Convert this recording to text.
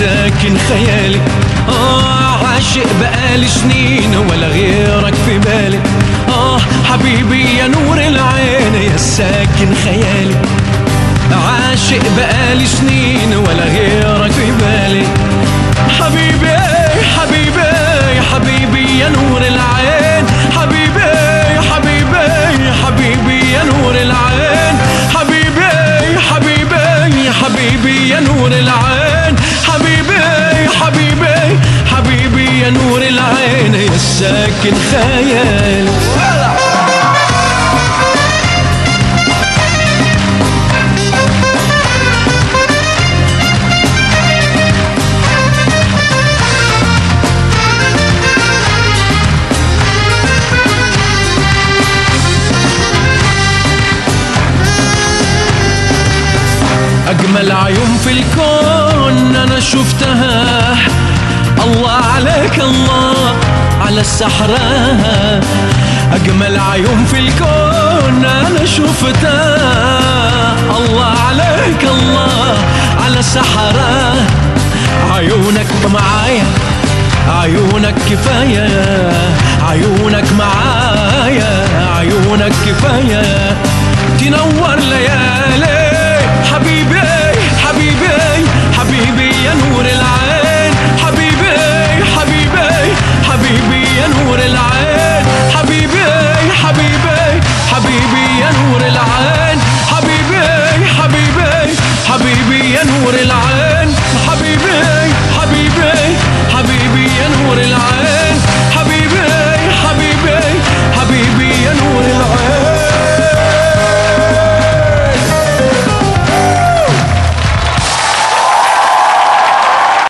ساكن خيالي آه عاشق بقالي سنين ولا غيرك في بالي آه حبيبي يا نور العين يا ساكن خيالي عاشق بقالي سنين ولا غيرك في بالي حبيبي حبيبي حبيبي يا نور العين حبيبي حبيبي حبيبي يا نور العين حبيبي حبيبي حبيبي يا نور العين حبيبي حبيبي حبيبي يا نور العين يا ساكن خيالي أجمل عيون في الكون أنا شفتها الله عليك الله على السحرة أجمل عيون في الكون أنا شفتها الله عليك الله على السحرة عيونك معايا عيونك كفاية عيونك معايا عيونك كفاية تنور ليالي